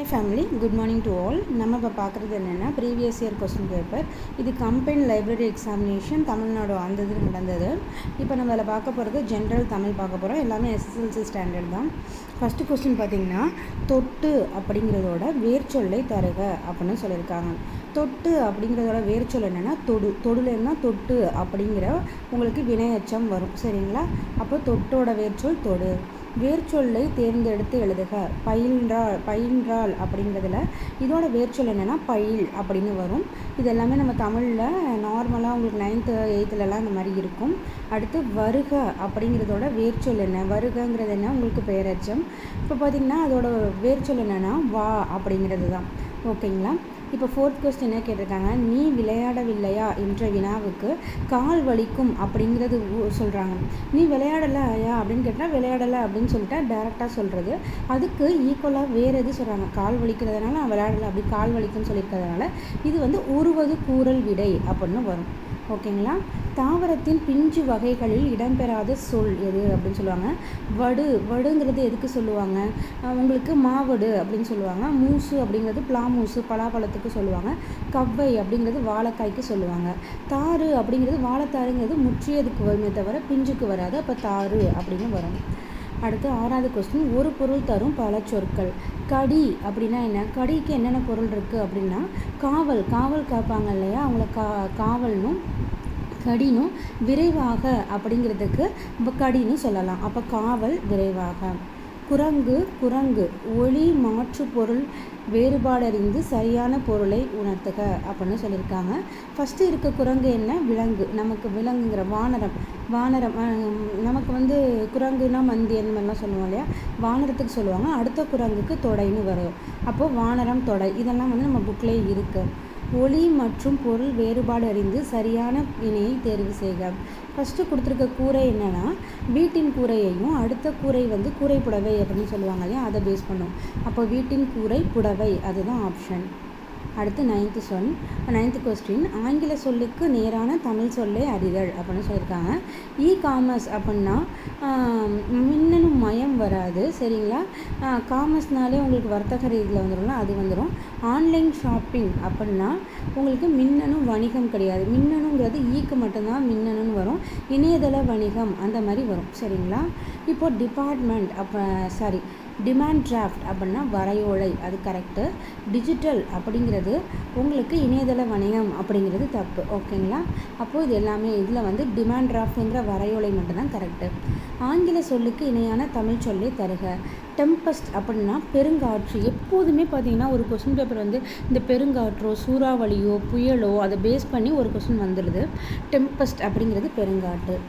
hi family good morning to all நம்ம இப்போ பார்க்குறது என்னென்னா ப்ரீவியஸ் இயர் கொஸ்டின் பேப்பர் இது கம்பைன் லைப்ரரி எக்ஸாமினேஷன் தமிழ்நாடு அந்த இது நடந்தது இப்போ நம்ம அதில் பார்க்க போகிறது ஜென்ரல் தமிழ் பார்க்க போகிறோம் எல்லாமே எஸ்எஸ்எல்சி ஸ்டாண்டர்ட் தான் ஃபஸ்ட்டு கொஸ்டின் பார்த்தீங்கன்னா தொட்டு அப்படிங்கிறதோட வேர்ச்சொல்லை தருக அப்படின்னு சொல்லியிருக்காங்க தொட்டு அப்படிங்கிறதோட வேர்ச்சொல் என்னென்னா தொடு தொடுலேருந்தா தொட்டு அப்படிங்கிற உங்களுக்கு வினையச்சம் வரும் சரிங்களா அப்போ தொட்டோட வேர்ச்சொல் தொடு வேர்ச்சொல்லை தேர்ந்தெடுத்து எழுதுக பயின்றாள் பயின்றாள் அப்படிங்கிறதுல இதோட வேர்ச்சொல் என்னென்னா பயில் அப்படின்னு வரும் இது எல்லாமே நம்ம தமிழில் நார்மலாக உங்களுக்கு நைன்த்து எயித்துலலாம் இந்த மாதிரி இருக்கும் அடுத்து வருக அப்படிங்கிறதோட வேர்ச்சொல் என்ன வருகங்கிறது என்ன உங்களுக்கு பெயரச்சம் இப்போ பார்த்திங்கன்னா அதோட வேர்ச்சொல் என்னென்னா வா அப்படிங்கிறது தான் ஓகேங்களா இப்போ ஃபோர்த் கொஸ்டின் என்ன கேட்டிருக்காங்க நீ விளையாடவில்லையா என்ற வினாவுக்கு கால் வலிக்கும் அப்படிங்கிறது சொல்கிறாங்க நீ விளையாடலையா அப்படின்னு கேட்டால் விளையாடலை அப்படின்னு சொல்லிட்டா டேரெக்டாக சொல்கிறது அதுக்கு ஈக்குவலாக வேறு எது சொல்கிறாங்க கால் வலிக்கிறதுனால நான் விளையாடலை அப்படி கால் வலிக்கும்னு சொல்லியிருக்கிறதுனால இது வந்து உருவது கூறல் விடை அப்படின்னு வரும் ஓகேங்களா தாவரத்தின் பிஞ்சு வகைகளில் இடம்பெறாத சொல் எது அப்படின்னு சொல்லுவாங்க வடு வடுங்கிறது எதுக்கு சொல்லுவாங்க உங்களுக்கு மாவடு அப்படின்னு சொல்லுவாங்க மூசு அப்படிங்கிறது பிளாமூசு பலாப்பழத்துக்கு சொல்லுவாங்க கவ்வை அப்படிங்கிறது வாழைக்காய்க்கு சொல்லுவாங்க தாறு அப்படிங்கிறது வாழைத்தாருங்கிறது முற்றியதுக்கு வருமே தவிர பிஞ்சுக்கு வராது அப்போ தாறு அப்படின்னு வரும் அடுத்து ஆறாவது கொஸ்டின் ஒரு பொருள் தரும் பல சொற்கள் கடி அப்படின்னா என்ன கடிக்கு என்னென்ன பொருள் இருக்குது அப்படின்னா காவல் காவல் காப்பாங்க இல்லையா அவங்கள கா காவல்னும் கடினும் விரைவாக அப்படிங்கிறதுக்கு கடின்னு சொல்லலாம் அப்போ காவல் விரைவாக குரங்கு குரங்கு ஒளி மாற்று பொருள் வேறுபாடறிந்து சரியான பொருளை உணர்த்துக அப்படின்னு சொல்லியிருக்காங்க ஃபஸ்ட்டு இருக்க குரங்கு என்ன விலங்கு நமக்கு விலங்குங்கிற வானரம் வானரம் நமக்கு வந்து குரங்குனா மந்தி அந்த மாதிரிலாம் சொல்லுவோம் இல்லையா வானரத்துக்கு சொல்லுவாங்க அடுத்த குரங்குக்கு தொடைன்னு வரும் அப்போது வானரம் தொடை இதெல்லாம் வந்து நம்ம புக்லேயே இருக்குது ஒளி மற்றும் பொருள் வேறுபாடு அறிந்து சரியான வினையை தேர்வு செய்க ஃபஸ்ட்டு கொடுத்துருக்க கூரை என்னென்னா வீட்டின் கூரையையும் அடுத்த கூரை வந்து கூரை புடவை அப்படின்னு சொல்லுவாங்க இல்லையா அதை பேஸ் பண்ணும் அப்போ வீட்டின் கூரை புடவை அதுதான் ஆப்ஷன் அடுத்து நைன்த்து சொல் நைன்த்து கொஸ்டின் ஆங்கில சொல்லுக்கு நேரான தமிழ் சொல்லை அறிதல் அப்படின்னு சொல்லியிருக்காங்க இ காமர்ஸ் அப்படின்னா மின்னணு மயம் வராது சரிங்களா காமர்ஸ்னாலே உங்களுக்கு வர்த்தக ரீதியில் வந்துடும்ல அது வந்துடும் ஆன்லைன் ஷாப்பிங் அப்படின்னா உங்களுக்கு மின்னணு வணிகம் கிடையாது மின்னணுங்கிறது ஈக்கு மட்டும்தான் மின்னணுன்னு வரும் இணையதள வணிகம் அந்த மாதிரி வரும் சரிங்களா இப்போ டிபார்ட்மெண்ட் அப்போ சாரி டிமாண்ட் டிராஃப்ட் அப்படின்னா வரையோலை அது கரெக்டு டிஜிட்டல் அப்படிங்கிறது உங்களுக்கு இணையதள வணிகம் அப்படிங்கிறது தப்பு ஓகேங்களா அப்போது இது எல்லாமே இதில் வந்து டிமாண்ட் டிராஃப்ட்ங்கிற வரையோலை மட்டும்தான் கரெக்டு ஆங்கில சொல்லுக்கு இணையான தமிழ் சொல்லை தருக டெம்பஸ்ட் அப்படின்னா பெருங்காற்று எப்போதுமே பார்த்தீங்கன்னா ஒரு கொஸ்டின் பேப்பர் வந்து இந்த பெருங்காற்றோ சூறாவளியோ புயலோ அதை பேஸ் பண்ணி ஒரு கொஸ்டின் வந்துடுது டெம்பஸ்ட் அப்படிங்கிறது பெருங்காற்று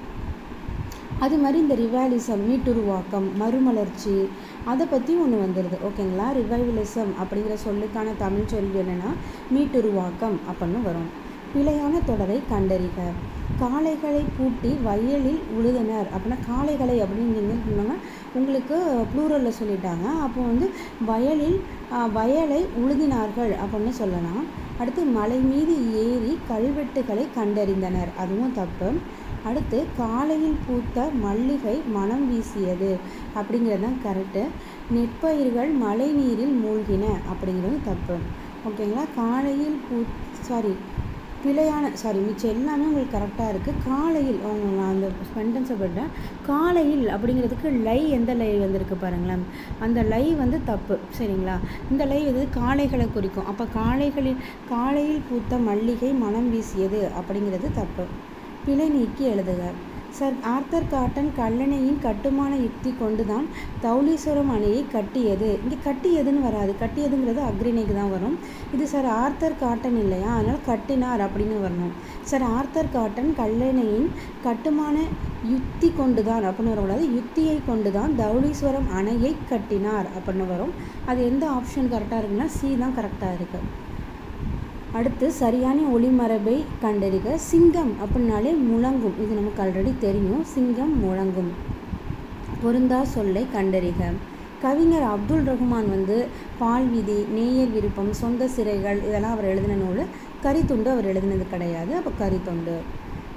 அது மாதிரி இந்த ரிவாலிசம் மீட்டுருவாக்கம் மறுமலர்ச்சி அதை பற்றி ஒன்று வந்துடுது ஓகேங்களா ரிவைவலிசம் அப்படிங்கிற சொல்லுக்கான தமிழ் சொல் என்னென்னா மீட்டுருவாக்கம் அப்படின்னு வரும் பிழையான தொடரை கண்டறிக காளைகளை பூட்டி வயலில் உழுதனர் அப்படின்னா காளைகளை அப்படின்னு என்ன சொன்னாங்க உங்களுக்கு ப்ளூரலில் சொல்லிட்டாங்க அப்போ வந்து வயலில் வயலை உழுதினார்கள் அப்படின்னு சொல்லலாம் அடுத்து மலை மீது ஏறி கல்வெட்டுகளை கண்டறிந்தனர் அதுவும் தப்பு அடுத்து காலையில் பூத்த மல்லிகை மனம் வீசியது அப்படிங்கிறது தான் கரெக்டு நெற்பயிர்கள் மழை நீரில் மூழ்கின அப்படிங்கிறது தப்பு ஓகேங்களா காலையில் பூ சாரி பிழையான சாரி மிச்சம் எல்லாமே உங்களுக்கு கரெக்டாக இருக்குது காலையில் நான் அந்த சென்டென்ஸை பட்டேன் காலையில் அப்படிங்கிறதுக்கு லை எந்த லை வந்திருக்கு பாருங்களேன் அந்த லை வந்து தப்பு சரிங்களா இந்த லை வந்து காளைகளை குறிக்கும் அப்போ காளைகளில் காலையில் பூத்த மல்லிகை மனம் வீசியது அப்படிங்கிறது தப்பு பிழை நீக்கி எழுதுக சார் ஆர்த்தர் காட்டன் கல்லணையின் கட்டுமான யுக்தி கொண்டு தான் தௌலீஸ்வரம் அணையை கட்டியது இங்கே கட்டியதுன்னு வராது கட்டியதுங்கிறது அக்ரிணைக்கு தான் வரும் இது சார் ஆர்த்தர் காட்டன் இல்லையா அதனால் கட்டினார் அப்படின்னு வரணும் சார் ஆர்த்தர் காட்டன் கல்லணையின் கட்டுமான யுக்தி கொண்டு தான் அப்படின்னு வரக்கூடாது யுக்தியை கொண்டு தான் தௌலீஸ்வரம் அணையை கட்டினார் அப்படின்னு வரும் அது எந்த ஆப்ஷன் கரெக்டாக இருக்குன்னா சி தான் கரெக்டாக இருக்குது அடுத்து சரியான ஒளிமரபை கண்டறிக சிங்கம் அப்படின்னாலே முழங்கும் இது நமக்கு ஆல்ரெடி தெரியும் சிங்கம் முழங்கும் பொருந்தா சொல்லை கண்டறிக கவிஞர் அப்துல் ரஹ்மான் வந்து பால் விதி நேயர் விருப்பம் சொந்த சிறைகள் இதெல்லாம் அவர் எழுதின நூல் கரித்துண்டு அவர் எழுதினது கிடையாது அப்போ கரித்துண்டு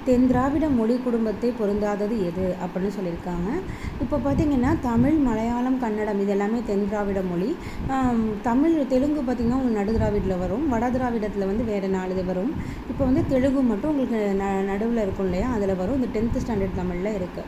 தென் திராவிட மொழி குடும்பத்தை பொருந்தாதது எது அப்படின்னு சொல்லியிருக்காங்க இப்போ பார்த்தீங்கன்னா தமிழ் மலையாளம் கன்னடம் இது எல்லாமே தென் திராவிட மொழி ஆம், தமிழ் தெலுங்கு பார்த்திங்கன்னா உங்களுக்கு நடு திராவிடில் வரும் வட திராவிடத்தில் வந்து வேறு நாலு இது வரும் இப்போ வந்து தெலுங்கு மட்டும் உங்களுக்கு ந நடுவில் இருக்கும் இல்லையா அதில் வரும் இந்த டென்த்து ஸ்டாண்டர்ட் தமிழில் இருக்குது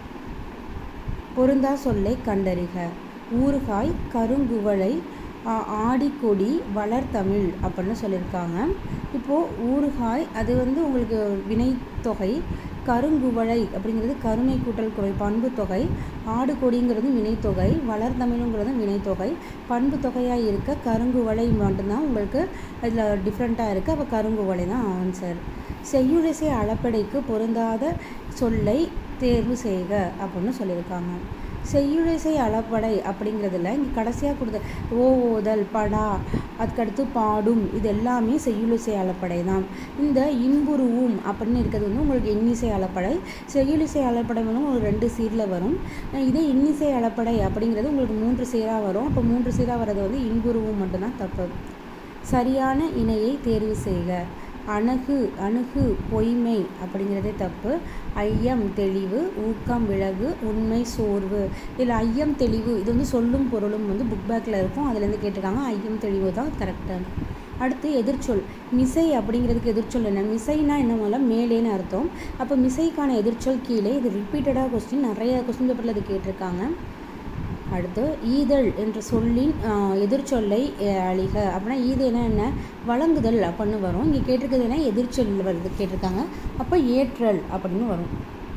பொருந்தா சொல்லை கண்டறிக ஊறுகாய் கருங்குவளை ஆ- ஆடிக்கொடி வளர்தமிழ் அப்படின்னு சொல்லியிருக்காங்க இப்போது ஊறுகாய் அது வந்து உங்களுக்கு வினைத்தொகை கருங்குவளை அப்படிங்கிறது கருணை கூட்டல் குறை பண்பு தொகை ஆடுகொடிங்கிறது வினைத்தொகை வளர்தமிழுங்கிறது வினைத்தொகை பண்பு தொகையாக இருக்க கருங்குவளை மட்டும்தான் உங்களுக்கு அதில் டிஃப்ரெண்ட்டாக இருக்குது அப்போ கருங்குவளை தான் ஆன்சர் செய்யுளிசை அளப்படைக்கு பொருந்தாத சொல்லை தேர்வு செய்க அப்படின்னு சொல்லியிருக்காங்க செய்யுளிசை அளப்படை அப்படிங்கிறதுல இங்கே கடைசியாக கொடுத்த ஓ ஓதல் படா அதுக்கடுத்து பாடும் இது எல்லாமே செய்யுளிசை அளப்படை தான் இந்த இன்புருவும் அப்படின்னு இருக்கிறது வந்து உங்களுக்கு எண்ணிசை அளப்படை செய்யுளிசை அளப்படை வந்து உங்களுக்கு ரெண்டு சீரில் வரும் அஹ் இதே இன்னிசை அளப்படை அப்படிங்கிறது உங்களுக்கு மூன்று சீராக வரும் அப்போ மூன்று சீராக வர்றது வந்து இன்புருவும் மட்டும்தான் தப்பு சரியான இணையை தேர்வு செய்க அணுகு அணுகு பொய்மை அப்படிங்கிறதே தப்பு ஐயம் தெளிவு ஊக்கம் விலகு உண்மை சோர்வு இதில் ஐயம் தெளிவு இது வந்து சொல்லும் பொருளும் வந்து புக் பேக்கில் இருக்கும் அதுலேருந்து கேட்டிருக்காங்க ஐயம் தெளிவு தான் கரெக்டு அடுத்து எதிர்ச்சொல் மிசை அப்படிங்கிறதுக்கு எதிர்ச்சொல் என்ன மிசைனா என்ன மூலம் மேலேன்னு அர்த்தம் அப்போ மிசைக்கான எதிர்ச்சொல் கீழே இது ரிப்பீட்டடாக கொஸ்டின் நிறைய கொஸ்டின் பேப்பரில் இது கேட்டிருக்காங்க அடுத்து ஈதல் என்ற சொல்லின் ஆஹ், எதிர்ச்சொல்லை அஹ், அழிக அப்படின்னா ஈதுனா என்ன வழங்குதல் அப்படின்னு வரும் இங்கே கேட்டிருக்கிறது என்ன எதிர்ச்சொல் வருது கேட்டிருக்காங்க அப்போ ஏற்றல் அப்படின்னு வரும்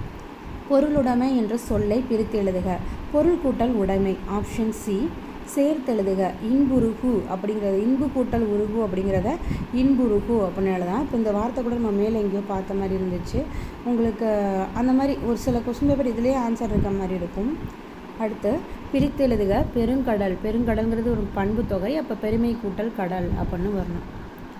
பொருளுடைமை என்ற சொல்லை பிரித்து எழுதுக பொருள் கூட்டல் உடைமை ஆப்ஷன் சி சேர்த்தெழுதுக இன்புருகு அப்படிங்கிறது இன்பு கூட்டல் உருகு அப்படிங்கிறத இன்புருகு அப்படின்னு எழுதலாம் இப்போ இந்த வார்த்தை கூட நம்ம மேலே எங்கேயோ பார்த்த மாதிரி இருந்துச்சு உங்களுக்கு அந்த மாதிரி ஒரு சில கொஸ்டின் பேப்பர் இதுலேயே ஆன்சர் இருக்க மாதிரி இருக்கும் அடுத்து பிரித்து எழுதுக பெருங்கடல் பெருங்கடல்ங்கிறது ஒரு பண்பு தொகை அப்போ பெருமை கூட்டல் கடல் அப்படின்னு வரணும்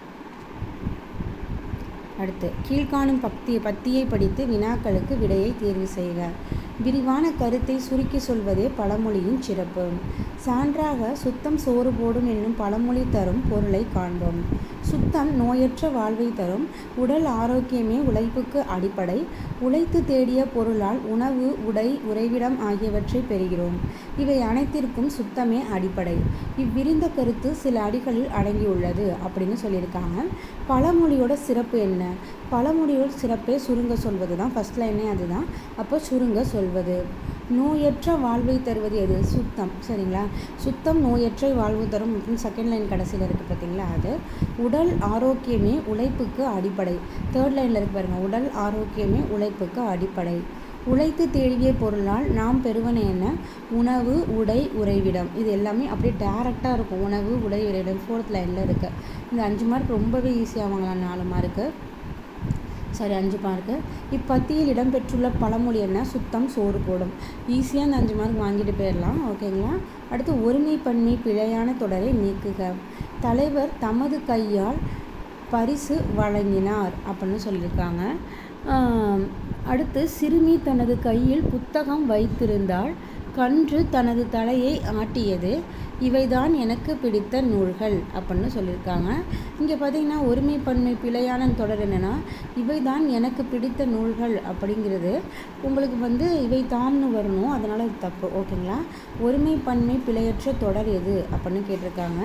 அடுத்து கீழ்காணும் பக்தி பத்தியை படித்து வினாக்களுக்கு விடையை தேர்வு செய்க விரிவான கருத்தை சுருக்கி சொல்வதே பழமொழியின் சிறப்பு சான்றாக சுத்தம் சோறு போடும் என்னும் பழமொழி தரும் பொருளை காண்போம் சுத்தம் நோயற்ற வாழ்வை தரும் உடல் ஆரோக்கியமே உழைப்புக்கு அடிப்படை உழைத்து தேடிய பொருளால் உணவு உடை உறைவிடம் ஆகியவற்றை பெறுகிறோம் இவை அனைத்திற்கும் சுத்தமே அடிப்படை இவ்விரிந்த கருத்து சில அடிகளில் அடங்கியுள்ளது அப்படின்னு சொல்லியிருக்காங்க பழமொழியோட சிறப்பு என்ன பழமொழியோட சிறப்பே சுருங்க சொல்வது தான் ஃபஸ்ட் லைனே அதுதான் அப்போ சுருங்க சொல்வது நோயற்ற வாழ்வை தருவது எது சுத்தம் சரிங்களா சுத்தம் நோயற்ற வாழ்வு தரும் அப்படின்னு செகண்ட் லைன் கடைசியில் இருக்குது பார்த்தீங்களா அது உடல் ஆரோக்கியமே உழைப்புக்கு அடிப்படை தேர்ட் லைனில் இருக்கு பாருங்க உடல் ஆரோக்கியமே உழைப்புக்கு அடிப்படை உழைத்து தேடிய பொருளால் நாம் பெறுவன என்ன உணவு உடை உறைவிடம் இது எல்லாமே அப்படியே டேரெக்டாக இருக்கும் உணவு உடை உறைவிடம் ஃபோர்த் லைனில் இருக்குது இந்த அஞ்சு மார்க் ரொம்பவே ஈஸியாக வாங்கலாம் நாலு மார்க்கு சாரி அஞ்சு மார்க்கு இப்பத்தியில் இடம்பெற்றுள்ள பழமொழி என்ன சுத்தம் சோறு போடும் ஈஸியாக இந்த அஞ்சு மார்க் வாங்கிட்டு போயிடலாம் ஓகேங்களா அடுத்து ஒருமை பன்மை பிழையான தொடரை நீக்குக தலைவர் தமது கையால் பரிசு வழங்கினார் அப்படின்னு சொல்லியிருக்காங்க ஆம், அடுத்து சிறுமி தனது கையில் புத்தகம் வைத்திருந்தால் கன்று தனது தலையை ஆட்டியது இவைதான் எனக்கு பிடித்த நூல்கள் அப்படின்னு சொல்லியிருக்காங்க இங்கே பார்த்தீங்கன்னா ஒருமை பன்மை பிழையான தொடர் என்னென்னா இவைதான் எனக்கு பிடித்த நூல்கள் அப்படிங்கிறது உங்களுக்கு வந்து இவை தாம்னு வரணும் அதனால் இது தப்பு ஓகேங்களா ஒருமை பன்மை பிழையற்ற தொடர் எது அப்படின்னு கேட்டிருக்காங்க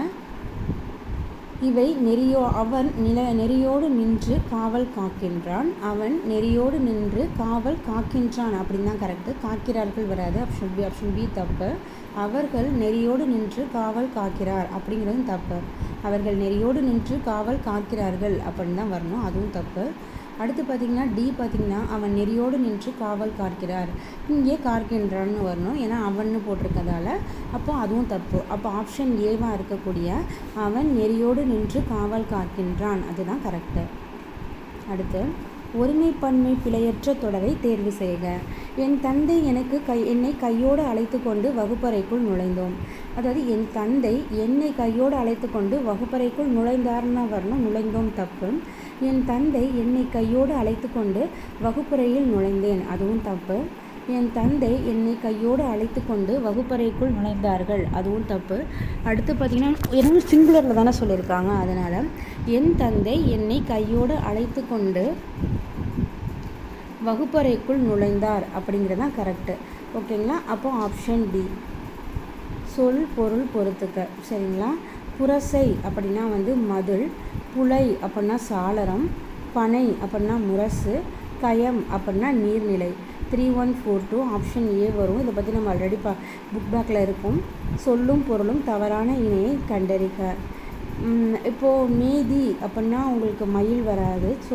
இவை நெறியோ அவன் நில நெறியோடு நின்று காவல் காக்கின்றான் அவன் நெறியோடு நின்று காவல் காக்கின்றான் அப்படின்னு தான் கரெக்டு காக்கிறார்கள் வராது ஆப்ஷன் பி ஆப்ஷன் பி தப்பு அவர்கள் நெறியோடு நின்று காவல் காக்கிறார் அப்படிங்கிறதும் தப்பு அவர்கள் நெறியோடு நின்று காவல் காக்கிறார்கள் அப்படின்னு தான் வரணும் அதுவும் தப்பு அடுத்து பார்த்தீங்கன்னா டி பார்த்தீங்கன்னா அவன் நெறியோடு நின்று காவல் காக்கிறார் இங்கே காக்கின்றான்னு வரணும் ஏன்னா அவன்னு போட்டிருக்கதால அப்போ அதுவும் தப்பு அப்போ ஆப்ஷன் ஏவாக இருக்கக்கூடிய அவன் நெறியோடு நின்று காவல் காக்கின்றான் அதுதான் கரெக்டு அடுத்து ஒருமைப்பன்மை பிழையற்ற தொடரை தேர்வு செய்க என் தந்தை எனக்கு கை என்னை கையோடு அழைத்து கொண்டு வகுப்பறைக்குள் நுழைந்தோம் அதாவது என் தந்தை என்னை கையோடு அழைத்து கொண்டு வகுப்பறைக்குள் நுழைந்தார்னு வரணும் நுழைந்தோம் தப்பு என் தந்தை என்னை கையோடு அழைத்து கொண்டு வகுப்பறையில் நுழைந்தேன் அதுவும் தப்பு என் தந்தை என்னை கையோடு அழைத்து கொண்டு வகுப்பறைக்குள் நுழைந்தார்கள் அதுவும் தப்பு அடுத்து பார்த்தீங்கன்னா என்ன சிங்குலரில் தானே சொல்லியிருக்காங்க அதனால் என் தந்தை என்னை கையோடு அழைத்து கொண்டு வகுப்பறைக்குள் நுழைந்தார் அப்படிங்கிறது தான் கரெக்டு ஓகேங்களா அப்போ ஆப்ஷன் டி சொல் பொருள் பொறுத்துக்க சரிங்களா புரசை அப்படின்னா வந்து மதில் புலை அப்படின்னா சாளரம் பனை அப்படின்னா முரசு கயம் அப்படின்னா நீர்நிலை three one four two option A வரும் இதை பற்றி நம்ம ஆல்ரெடி பா புக் பேக்கில் இருக்கும் சொல்லும் பொருளும் தவறான இணையை கண்டறிக உம், இப்போது மேதி அப்படின்னா உங்களுக்கு மயில் வராது ஸோ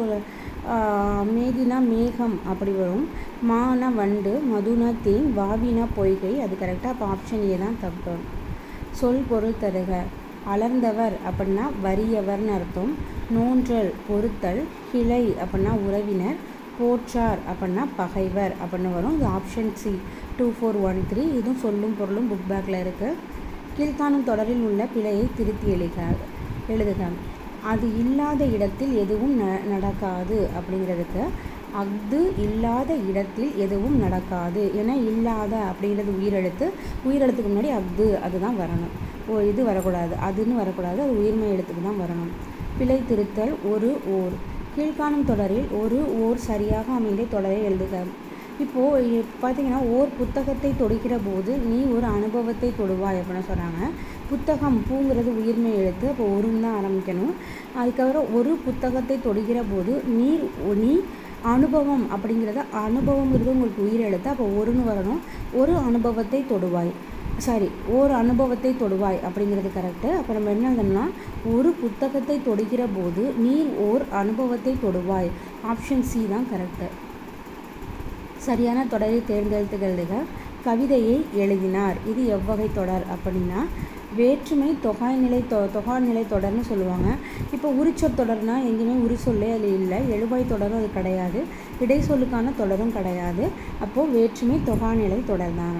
மேதினா மேகம் அப்படி வரும் மானா வண்டு மதுனா தேன் வாவினா பொய்கை அது கரெக்டாக அப்போ ஆப்ஷன் ஏ தான் தப்பு சொல் பொருள் தருக அலர்ந்தவர் அப்படின்னா வறியவர்னு அர்த்தம் நோன்றல் பொறுத்தல் கிளை அப்படின்னா உறவினர் போற்றார் அப்படின்னா பகைவர் அப்படின்னு வரும் இது option C two four one three இதுவும் சொல்லும் பொருளும் புக் பேக்கில் இருக்குது கீழ்காணும் தொடரில் உள்ள பிழையை திருத்தி எழுக எழுதுக அது இல்லாத இடத்தில் எதுவும் ந நடக்காது அப்படிங்கிறதுக்கு அஃது இல்லாத இடத்தில் எதுவும் நடக்காது ஏன்னா இல்லாத அப்படிங்கிறது உயிரெழுத்து உயிரெழுத்துக்கு முன்னாடி அஃது அதுதான் வரணும் ஓ இது வரக்கூடாது அதுன்னு வரக்கூடாது அது உயிர்மை எழுத்துக்கு தான் வரணும் பிழை திருத்தல் ஒரு ஓர் கீழ்காணும் தொடரில் ஒரு ஓர் சரியாக அமைந்த தொடரை எழுதுக இப்போது பார்த்தீங்கன்னா ஓர் புத்தகத்தை தொடுகிற போது நீ ஒரு அனுபவத்தை தொடுவாய் அப்படின்னு சொன்னாங்க புத்தகம் பூங்கிறது உயிர்மை எழுத்து அப்போ ஒருன்னு தான் ஆரம்பிக்கணும் அதுக்கப்புறம் ஒரு புத்தகத்தை தொடுகிற போது நீ நீ அனுபவம் அப்படிங்கிறத அனுபவங்கிறது உங்களுக்கு உயிர் எழுத்து அப்போ ஒருன்னு வரணும் ஒரு அனுபவத்தை தொடுவாய் சாரி ஓர் அனுபவத்தை தொடுவாய் அப்படிங்கிறது கரெக்டு அப்போ நம்ம என்ன எழுதணும்னா ஒரு புத்தகத்தை தொடுகிற போது நீர் ஓர் அனுபவத்தை தொடுவாய் ஆப்ஷன் சி தான் கரெக்டு சரியான தொடரை தேர்ந்தெடுத்துகளுக கவிதையை எழுதினார் இது எவ்வகை தொடர் அப்படின்னா வேற்றுமை தொகாய்நிலை தொ தொகாநிலை தொடர்னு சொல்லுவாங்க இப்போ உரிச்சொற் தொடர்னா எங்கேயுமே உரி சொல்லே அது இல்லை எழுவாய் தொடரும் அது கிடையாது இடைச்சொல்லுக்கான தொடரும் கிடையாது அப்போது வேற்றுமை தொகாநிலை தொடர் தான்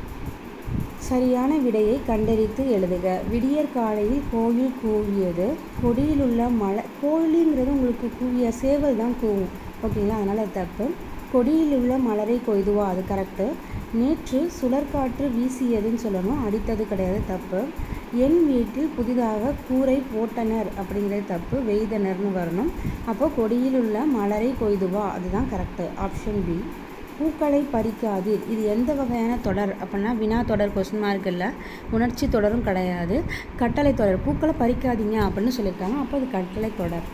சரியான விடையை கண்டறித்து எழுதுக விடியற் காலையில் கோயில் கூவியது கொடியிலுள்ள மலை கோயிலுங்கிறது உங்களுக்கு கூவிய சேவல் தான் கூவும் ஓகேங்களா அதனால் அது தப்பு கொடியில் உள்ள மலரை கொய்துவா அது கரெக்டு நேற்று சுழற்காற்று வீசியதுன்னு சொல்லணும் அடித்தது கிடையாது தப்பு என் வீட்டில் புதிதாக கூரை போட்டனர் அப்படிங்கிறது தப்பு வெய்தனர்னு வரணும் அப்போ கொடியில் உள்ள மலரை கொய்துவா அதுதான் கரெக்டு ஆப்ஷன் பி பூக்களை பறிக்காதீர் இது எந்த வகையான தொடர் அப்படின்னா வினா தொடர் கொஸ்டின் மார்க் இல்லை உணர்ச்சி தொடரும் கிடையாது கட்டளை தொடர் பூக்களை பறிக்காதீங்க அப்படின்னு சொல்லியிருக்காங்க அப்போ அது கட்டளை தொடர்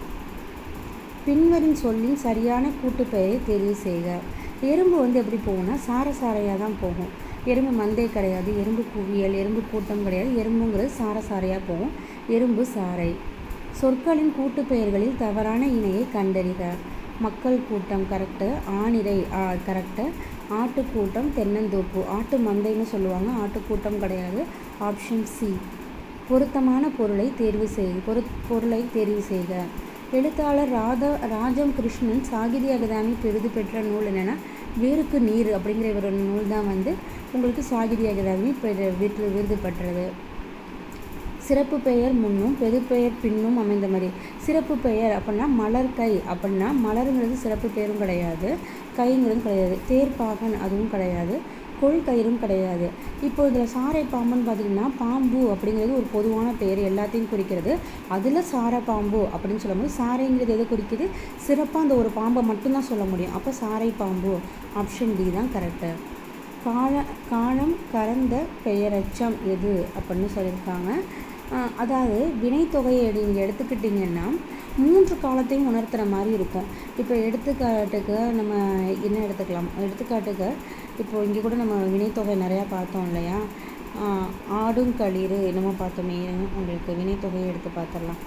பின்வரும் சொல்லின் சரியான கூட்டுப்பெயரை தெரிவு செய்க எறும்பு வந்து எப்படி போகும்னா சார சாரையாக தான் போகும் எறும்பு மந்தை கிடையாது எறும்பு குவியல் எறும்பு கூட்டம் கிடையாது எறும்புங்கிறது சார சாரையாக போகும் எறும்பு சாறை சொற்களின் கூட்டுப்பெயர்களில் தவறான இணையை கண்டறிக மக்கள் கூட்டம் கரெக்டு ஆணிரை கரெக்டு ஆட்டுக்கூட்டம் தென்னந்தோப்பு ஆட்டு மந்தைன்னு சொல்லுவாங்க ஆட்டுக்கூட்டம் கிடையாது ஆப்ஷன் சி பொருத்தமான பொருளை தேர்வு செய் பொரு பொருளை தெரிவு செய்க எழுத்தாளர் ராதா ராஜம் கிருஷ்ணன் சாகித்ய அகாதமி விருது பெற்ற நூல் என்னென்னா வேருக்கு நீர் அப்படிங்கிற ஒரு நூல் தான் வந்து உங்களுக்கு சாகித்ய அகாதமி பெரு- விருது விருது பெற்றது சிறப்பு பெயர் முன்னும் பெருப்பெயர் பின்னும் அமைந்த மாதிரி சிறப்பு பெயர் அப்படின்னா மலர் கை அப்படின்னா மலருங்கிறது சிறப்பு பெயரும் கிடையாது கைங்கிறது கிடையாது தேர்ப்பாகன் அதுவும் கிடையாது கொள் கயிறும் கிடையாது இப்போ இதில் சாரை பாம்புன்னு பார்த்தீங்கன்னா பாம்பு அப்படிங்கிறது ஒரு பொதுவான பெயர் எல்லாத்தையும் குறிக்கிறது அதில் சார பாம்பு அப்படின்னு சொல்லும்போது சாரைங்கிறது எதை குறிக்குது சிறப்பாக அந்த ஒரு பாம்பை மட்டும்தான் சொல்ல முடியும் அப்போ சாரை பாம்பு ஆப்ஷன் டி தான் கரெக்டு கால காலம் கறந்த பெயரச்சம் எது அப்படின்னு சொல்லியிருக்காங்க ஆஹ் அதாவது வினைத்தொகையை நீங்கள் எடுத்துக்கிட்டிங்கன்னா மூன்று காலத்தையும் உணர்த்துற மாதிரி இருக்கும் இப்போ எடுத்துக்காட்டுக்கு நம்ம என்ன எடுத்துக்கலாம் எடுத்துக்காட்டுக்கு இப்போ இங்கே கூட நம்ம வினைத்தொகை நிறையா பார்த்தோம் இல்லையா ஆஹ் ஆடும் களிறு என்னமோ பார்த்தோமே உங்களுக்கு வினைத்தொகையை எடுத்து பார்த்துடலாம்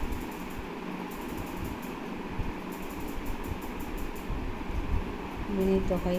வினைத்தொகை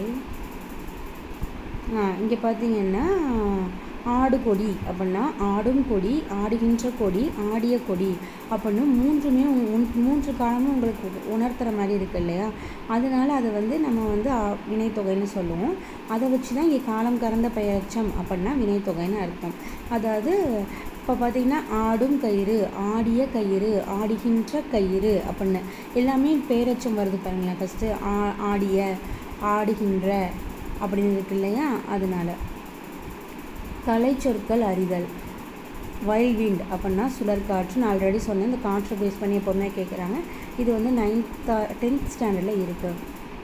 இங்கே பார்த்தீங்கன்னா ஆடு கொடி அப்படின்னா ஆடும் கொடி ஆடுகின்ற கொடி ஆடிய கொடி அப்படின்னு மூன்றுமே உ- உன்- மூன்று காலமும் உங்களுக்கு உணர்த்துற மாதிரி இருக்கு இல்லையா அதனால அதை வந்து நம்ம வந்து ஆ- வினைத்தொகைன்னு சொல்லுவோம் அதை வச்சு தான் இங்கே காலம் கறந்த பெயரச்சம் அப்படின்னா வினைத்தொகைன்னு அர்த்தம் அதாவது இப்போ பார்த்தீங்கன்னா ஆடும் கயிறு ஆடிய கயிறு ஆடுகின்ற கயிறு அப்படின்னு எல்லாமே பேரச்சம் வருது பாருங்களேன் ஃபஸ்ட்டு ஆ ஆடிய ஆடுகின்ற அப்படின்னு இருக்கு இல்லையா அதனால கலை சொற்கள் அறிதல் வைல்ட் விண்ட் அப்படின்னா சுழற்காற்று நான் ஆல்ரெடி சொன்னேன் இந்த காற்றை பேஸ் பண்ணி எப்போவுமே கேட்குறாங்க இது வந்து நைன்த் டென்த் ஸ்டாண்டர்டில் இருக்குது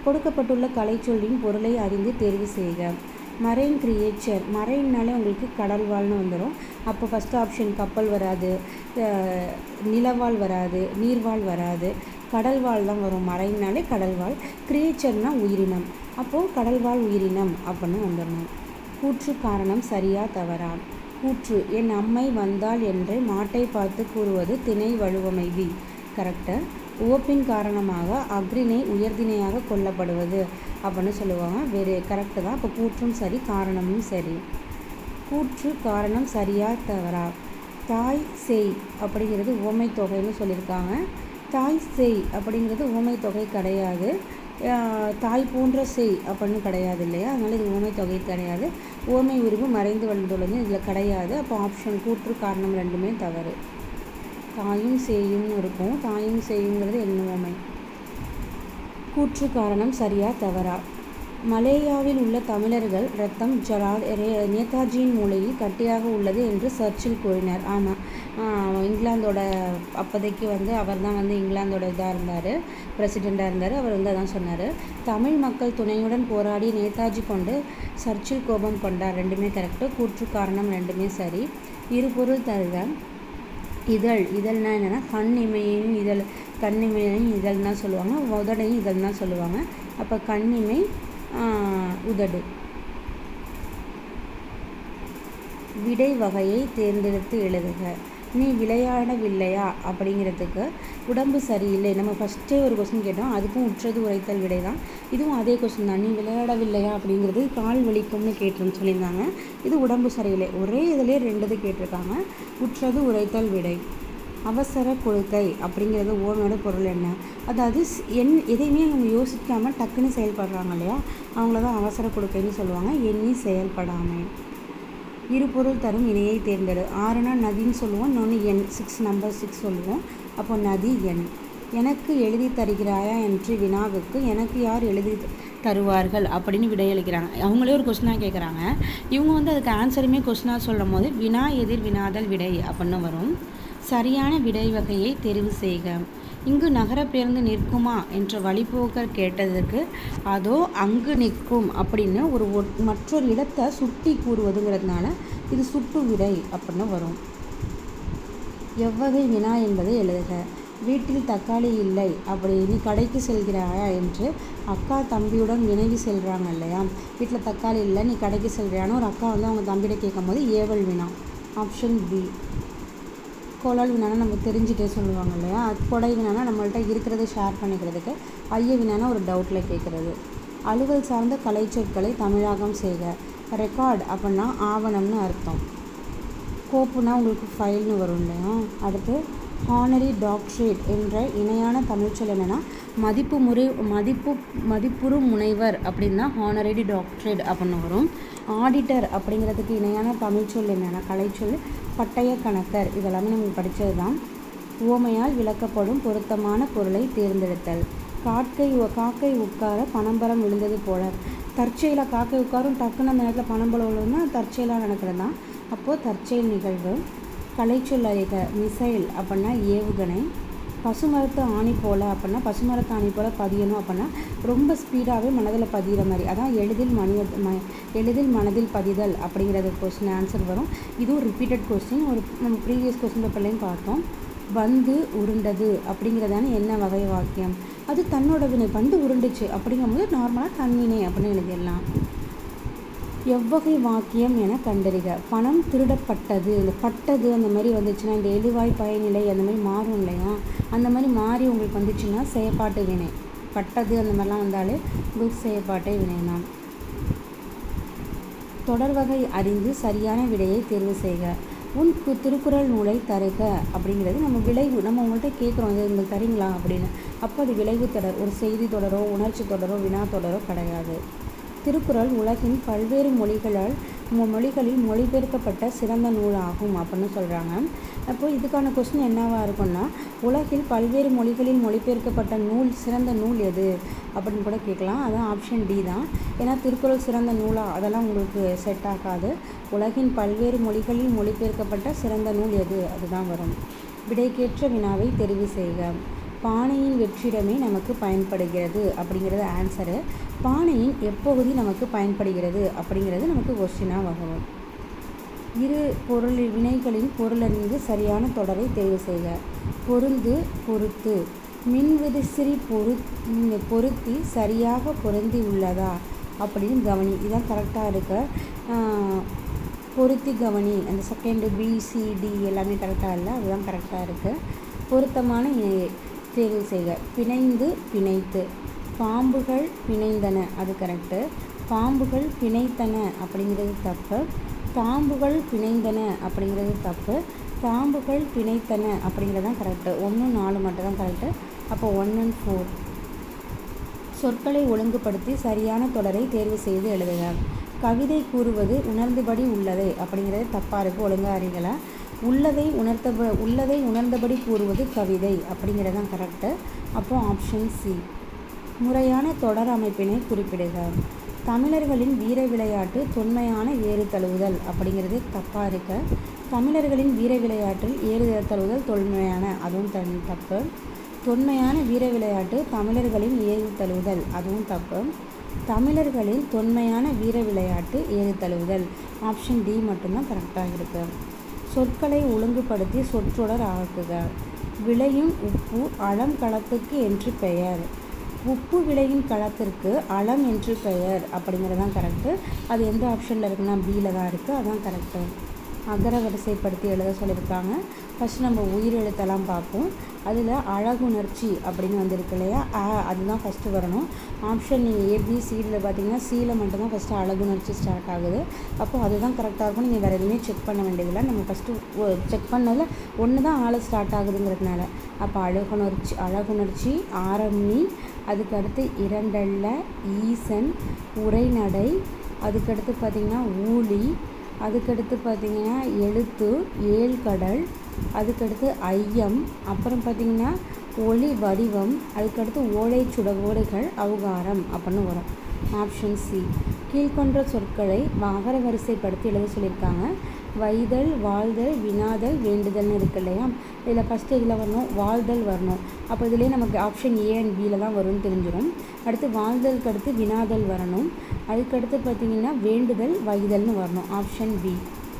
கொடுக்கப்பட்டுள்ள கலைச்சொல்லின் பொருளை அறிந்து தேர்வு செய்க மரைன் கிரியேச்சர் மரைன்னாலே உங்களுக்கு கடல்வாழ்னு வந்துடும் அப்போ ஃபஸ்ட் ஆப்ஷன் கப்பல் வராது அஹ் நிலவாழ் வராது நீர்வாழ் வராது கடல்வாழ் தான் வரும் மரைன்னாலே கடல்வாழ் கிரியேச்சர்னால் உயிரினம் அப்போது கடல்வாழ் உயிரினம் அப்படின்னு வந்துடணும் கூற்று காரணம் சரியா தவறா கூற்று என் அம்மை வந்தாள் என்று மாட்டை பார்த்து கூறுவது திணை வழுவமைதி கரெக்டு உவப்பின் காரணமாக அக்ரிணை உயர்திணையாக கொல்லப்படுவது அப்படின்னு சொல்லுவாங்க வேறு கரெக்டு தான் அப்போ கூற்றும் சரி காரணமும் சரி கூற்று காரணம் சரியா தவறா தாய் செய் அப்படிங்கிறது உவமை தொகைன்னு சொல்லியிருக்காங்க தாய் செய் அப்படிங்கிறது உவமை தொகை கிடையாது ஆஹ் தாய் போன்ற செய் அப்படின்னு கிடையாது இல்லையா அதனால் இது உவமை தொகை கிடையாது உவமை உருவு மறைந்து வளர்ந்துள்ளது இதில் கிடையாது அப்போ ஆப்ஷன் கூற்று காரணம் ரெண்டுமே தவறு தாயும் சேயும்னு இருக்கும் தாயும் சேயுங்கிறது என்ன உவமை கூற்று காரணம் சரியா தவறா மலேயாவில் உள்ள தமிழர்கள் ரத்தம் ஜலா ரே- நேதாஜியின் மூளையில் கட்டியாக உள்ளது என்று சர்ச்சில் கூறினார் ஆமாம் இங்கிலாந்தோட அப்போதைக்கு வந்து அவர் தான் வந்து இங்கிலாந்தோட இதாக இருந்தார் பிரசிடெண்ட்டாக இருந்தார் அவர் வந்து அதான் சொன்னார் தமிழ் மக்கள் துணையுடன் போராடி நேதாஜி கொண்டு சர்ச்சில் கோபம் கொண்டார் ரெண்டுமே கரெக்டு கூற்று காரணம் ரெண்டுமே சரி இருபொருள் தருக இதழ் இதழ்னா என்னென்னா கண் இமையின் இதழ் கண் இமையின் இதழ் தான் சொல்லுவாங்க உதடையும் இதழ் தான் சொல்லுவாங்க அப்போ கண்ணிமை ஆஹ், உதடு விடை வகையை தேர்ந்தெடுத்து எழுதுக நீ விளையாடவில்லையா அப்படிங்கிறதுக்கு உடம்பு சரியில்லை நம்ம ஃபஸ்ட்டே ஒரு கொஸ்டின் கேட்டோம் அதுக்கும் உற்றது உரைத்தல் விடை தான் இதுவும் அதே கொஸ்டின் தான் நீ விளையாடவில்லையா அப்படிங்கிறது கால் வலிக்கும்னு கேட்டுருன்னு சொல்லியிருந்தாங்க இது உடம்பு சரியில்லை ஒரே இதிலே ரெண்டு இது கேட்டிருக்காங்க உற்றது உரைத்தல் விடை அவசர கொள்கை அப்படிங்கிறது ஓனோட பொருள் என்ன அதாவது ஸ்- என் எதையுமே அவங்க யோசிக்காமல் டக்குன்னு செயல்படுறாங்க இல்லையா அவங்கள தான் அவசர கொடுக்கைன்னு சொல்லுவாங்க எண்ணி செயல்படாமை இரு பொருள் தரும் இணையை தேர்ந்தெடு ஆறுனா நதின்னு சொல்லுவோம் இன்னொன்று எண் சிக்ஸ் நம்பர் சிக்ஸ் சொல்லுவோம் அப்போ நதி எண் எனக்கு எழுதி தருகிறாயா என்று வினாவுக்கு எனக்கு யார் எழுதி தருவார்கள் அப்படின்னு விடையளிக்கிறாங்க அவங்களே ஒரு கொஸ்டினாக கேட்குறாங்க இவங்க வந்து அதுக்கு ஆன்சருமே கொஸ்டினாக சொல்லும் போது வினா எதிர் வினாதல் விடை அப்படின்னு வரும் சரியான விடை வகையை தெரிவு செய்க இங்கு நகர பேருந்து நிற்குமா என்ற வழிபோக்கர் கேட்டதுக்கு அதோ அங்கு நிற்கும் அப்படின்னு ஒரு ஒட்- மற்றொரு இடத்தை சுட்டி கூறுவதுங்கிறதுனால இது சுட்டு விடை அப்படின்னு வரும் எவ்வகை வினா என்பதை எழுதுக வீட்டில் தக்காளி இல்லை அப்படி நீ கடைக்கு செல்கிறாயா என்று அக்கா தம்பியுடன் வினவி செல்கிறாங்க இல்லையா வீட்டில் தக்காளி இல்லை நீ கடைக்கு செல்கிறான்னு ஒரு அக்கா வந்து அவங்க தம்பிகிட்ட கேட்கும்போது ஏவல் வினா ஆப்ஷன் பி கோலால் வினானா நம்ம தெரிஞ்சுட்டே சொல்லுவாங்க இல்லையா கொடை வினானா நம்மள்ட்ட இருக்கிறத ஷேர் பண்ணிக்கிறதுக்கு ஐய வினானா ஒரு டவுட்டில் கேட்குறது அலுவல் சார்ந்த கலைச்சொற்களை தமிழாக்கம் செய்க ரெக்கார்ட் அப்படின்னா ஆவணம்னு அர்த்தம் கோப்புனா உங்களுக்கு ஃபைல்னு வரும் இல்லையா அடுத்து ஹானரி டாக்டரேட் என்ற இணையான தமிழ்ச்சொல் என்னென்னா மதிப்பு முறை மதிப்பு மதிப்புறு முனைவர் அப்படின்னா ஹானரடி டாக்டரேட் அப்படின்னு வரும் ஆடிட்டர் அப்படிங்கிறதுக்கு இணையான தமிழ்ச்சொல் என்னென்னா கலைச்சொல் பட்டய கணக்கர் இதெல்லாமே நம்ம படித்தது தான் உவமையால் விளக்கப்படும் பொருத்தமான பொருளை தேர்ந்தெடுத்தல் காக்கை உ- காக்கை உட்கார பனம்பரம் விழுந்தது போல தற்செயலாக காக்கை உட்காரும் டக்குன்னு அந்த நேரத்தில் பனம்பரம் விழுந்தா தற்செயலாக நடக்கிறது தான் அப்போது தற்செயல் நிகழ்வு கலைச்சொல் அறிக மிசைல் அப்படின்னா ஏவுகணை பசுமரத்து ஆணி போல் அப்படின்னா பசுமரத்து ஆணி போல் பதியணும் அப்படின்னா ரொம்ப ஸ்பீடாகவே மனதில் பதிகிற மாதிரி அதான் எளிதில் மனித ம எளிதில் மனதில் பதிதல் அப்படிங்கிறது கொஸ்டின் ஆன்சர் வரும் இதுவும் ரிப்பீட்டட் கொஸ்டின் ஒரு நம்ம ப்ரீவியஸ் கொஸ்டின் பேப்பர்லையும் பார்த்தோம் பந்து உருண்டது அப்படிங்கிறதான என்ன வகை வாக்கியம் அது தன்னோட வினை பந்து உருண்டுச்சு அப்படிங்கும்போது நார்மலாக தன்வினை அப்படின்னு எழுதிடலாம் எவ்வகை வாக்கியம் என கண்டறிக பணம் திருடப்பட்டது இந்த பட்டது அந்த மாதிரி வந்துச்சுன்னா இந்த எழுவாய் பயனிலை அந்த மாதிரி மாறும் இல்லையா அந்த மாதிரி மாறி உங்களுக்கு வந்துச்சுன்னா செயற்பாட்டு வினை பட்டது அந்த மாதிரிலாம் வந்தாலே உங்களுக்கு செயற்பாட்டை வினை தான் தொடர் வகை அறிந்து சரியான விடையை தேர்வு செய்க உன் கு- திருக்குறள் நூலை தருக அப்படிங்கிறது நம்ம விளைவு நம்ம உங்கள்கிட்ட கேட்குறோம் இது எங்களுக்கு தரீங்களா அப்படின்னு அப்போ அது விளைவு தொடர் ஒரு செய்தி தொடரோ உணர்ச்சி தொடரோ வினா தொடரோ கிடையாது திருக்குறள் உலகின் பல்வேறு மொழிகளால் மொ- மொழிகளில் மொழிபெயர்க்கப்பட்ட சிறந்த நூல் ஆகும் அப்படின்னு சொல்கிறாங்க அப்போ இதுக்கான கொஸ்டின் என்னவா இருக்கும்னா உலகில் பல்வேறு மொழிகளில் மொழிபெயர்க்கப்பட்ட நூல் சிறந்த நூல் எது அப்படின்னு கூட கேட்கலாம் அதான் ஆப்ஷன் டி தான் ஏன்னா திருக்குறள் சிறந்த நூலா அதெல்லாம் உங்களுக்கு செட் ஆகாது உலகின் பல்வேறு மொழிகளில் மொழிபெயர்க்கப்பட்ட சிறந்த நூல் எது அதுதான் வரும் விடைக்கேற்ற வினாவை தெரிவு செய்க பானையின் வெற்றிடமே நமக்கு பயன்படுகிறது அப்படிங்கிறது ஆன்சரு பானையின் எப்பகுதி நமக்கு பயன்படுகிறது அப்படிங்கிறது நமக்கு கொஸ்டினாக வரும் இரு பொருள் வினைகளின் பொருளறிந்து சரியான தொடரை தேர்வு செய்க பொருந்து பொறுத்து மின்விரிசிறி பொரு பொருத்தி சரியாக பொருந்தி உள்ளதா அப்படின்னு கவனி இதான் கரெக்டாக இருக்க பொருத்தி கவனி அந்த செகண்டு பிசிடி எல்லாமே கரெக்டாக இல்லை அதுதான் கரெக்டாக இருக்குது பொருத்தமான இணையை தேர்வு செய்க பிணைந்து பிணைத்து பாம்புகள் பிணைந்தன அது கரெக்டு பாம்புகள் பிணைத்தன அப்படிங்கிறது தப்பு தாம்புகள் பிணைந்தன அப்படிங்கிறது தப்பு தாம்புகள் பிணைத்தன அப்படிங்கிறது தான் கரெக்டு ஒன்று நாலு மட்டும் தான் கரெக்டு அப்போ ஒன் அண்ட் ஃபோர் சொற்களை ஒழுங்குபடுத்தி சரியான தொடரை தேர்வு செய்து எழுதுக கவிதை கூறுவது உணர்ந்தபடி உள்ளதை அப்படிங்கிறது தப்பாக இருக்குது ஒழுங்காக அறிகளை உள்ளதை உணர்த்த உள்ளதை உணர்ந்தபடி கூறுவது கவிதை அப்படிங்கிறது தான் கரெக்டு அப்போ ஆப்ஷன் சி முறையான தொடர் அமைப்பினை குறிப்பிடுக தமிழர்களின் வீர விளையாட்டு தொன்மையான ஏறு தழுவுதல் அப்படிங்கிறது தப்பாக இருக்க தமிழர்களின் வீர விளையாட்டில் ஏறு தழுவுதல் தொன்மையான அதுவும் தன் தப்பு தொன்மையான வீர விளையாட்டு தமிழர்களின் ஏறு தழுவுதல் அதுவும் தப்பு தமிழர்களின் தொன்மையான வீர விளையாட்டு ஏறு தழுவுதல் ஆப்ஷன் டி மட்டும்தான் கரெக்டாக இருக்கு சொற்களை ஒழுங்குபடுத்தி சொற்றொடர் ஆக்குக விளையும் உப்பு அளம் களத்துக்கு என்று பெயர் உப்பு விளையும் களத்திற்கு அளம் என்று பெயர் அப்படிங்கிறது தான் கரெக்டு அது எந்த ஆப்ஷனில் இருக்குன்னா பியில் தான் இருக்குது அதான் கரெக்டு அகர வரிசைப்படுத்தி எழுத சொல்லியிருக்காங்க ஃபஸ்ட் நம்ம உயிர் எழுத்தெல்லாம் பார்ப்போம் அதில் அழகுணர்ச்சி அப்படின்னு வந்திருக்கு இல்லையா அ அதுதான் ஃபஸ்ட்டு வரணும் ஆப்ஷன் நீங்கள் ஏபிசிடியில் பார்த்தீங்கன்னா சியில் மட்டும்தான் ஃபஸ்ட்டு அழகுணர்ச்சி ஸ்டார்ட் ஆகுது அப்போது அதுதான் கரெக்டாக இருக்கும் நீங்கள் வேறு எதுவுமே செக் பண்ண வேண்டியதில்லை நம்ம ஃபஸ்ட்டு செக் பண்ணதில் ஒன்று தான் ஆள் ஸ்டார்ட் ஆகுதுங்கிறதுனால அப்போ அழகுணர்ச்சி அழகுணர்ச்சி ஆரம்பி அதுக்கு அடுத்து இரண்டல்ல ஈசன் உரைநடை அதுக்கடுத்து பார்த்திங்கன்னா ஊழி அதுக்கடுத்து பார்த்திங்கன்னா எழுத்து ஏழ்கடல் அதுக்கடுத்து ஐயம் அப்புறம் பார்த்திங்கன்னா ஒளி வடிவம் அதுக்கடுத்து ஓலை சுட ஓடைகள் அவுகாரம் அப்படின்னு வரும் ஆப்ஷன் சி கீழ்கொண்ட சொற்களை அகர வரிசைப்படுத்தி எழுத சொல்லியிருக்காங்க வைதல் வாழ்தல் வினாதல் வேண்டுதல்னு இருக்கு இல்லையா இதில் ஃபஸ்ட்டு இதில் வரணும் வாழ்தல் வரணும் அப்போ இதுலேயே நமக்கு ஆப்ஷன் ஏ அண்ட் பியில் தான் வரும்னு தெரிஞ்சிடும் அடுத்து வாழ்தலுக்கு அடுத்து வினாதல் வரணும் அதுக்கடுத்து பார்த்திங்கன்னா வேண்டுதல் வைதல்னு வரணும் ஆப்ஷன் பி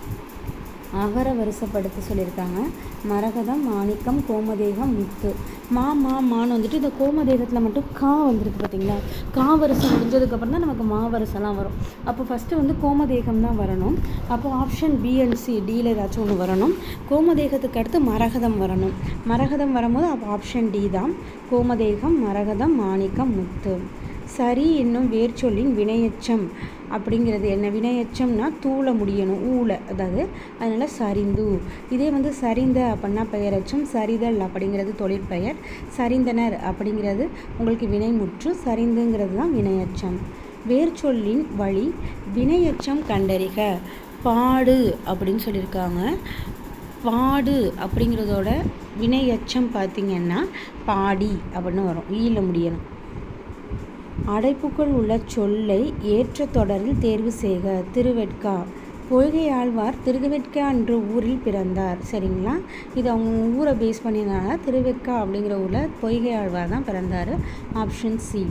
அகர வரிசைப்படுத்த சொல்லியிருக்காங்க மரகதம் மாணிக்கம் கோமதேகம் முத்து மா மா மான்னு வந்துட்டு இந்த கோமதேகத்தில் மட்டும் கா வந்திருக்கு பார்த்தீங்களா கா வரிசை முடிஞ்சதுக்கப்புறம் தான் நமக்கு மா வரிசைலாம் வரும் அப்போ ஃபஸ்ட்டு வந்து கோமதேகம் தான் வரணும் அப்போ ஆப்ஷன் பிஎன்சி டியில் ஏதாச்சும் ஒன்று வரணும் கோமதேகத்துக்கு அடுத்து மரகதம் வரணும் மரகதம் வரும்போது அப்போ ஆப்ஷன் டி தான் கோமதேகம் மரகதம் மாணிக்கம் முத்து சரி என்னும் வேர்ச்சொல்லின் வினையச்சம் அப்படிங்கிறது என்ன வினையச்சம்னா தூள முடியணும் ஊழ அதாவது அதனால் சரிந்து இதே வந்து சரிந்த அப்படின்னா பெயரச்சம் சரிதல் அப்படிங்கிறது தொழிற்பெயர் சரிந்தனர் அப்படிங்கிறது உங்களுக்கு வினைமுற்று சரிந்துங்கிறது தான் வினையச்சம் வேர்ச்சொல்லின் வழி வினையச்சம் கண்டறிக பாடு அப்படின்னு சொல்லியிருக்காங்க பாடு அப்படிங்கிறதோட வினையச்சம் பார்த்திங்கன்னா பாடி அப்படின்னு வரும் ஈல முடியணும் அடைப்புக்குள் உள்ள சொல்லை ஏற்ற தொடரில் தேர்வு செய்க திருவெட்கா பொய்கை ஆழ்வார் திருவெட்கா என்ற ஊரில் பிறந்தார் சரிங்களா இது அவங்க ஊரை பேஸ் பண்ணினால திருவெட்கா அப்படிங்கிற ஊரில் பொய்கை ஆழ்வார் தான் பிறந்தார் ஆப்ஷன் சி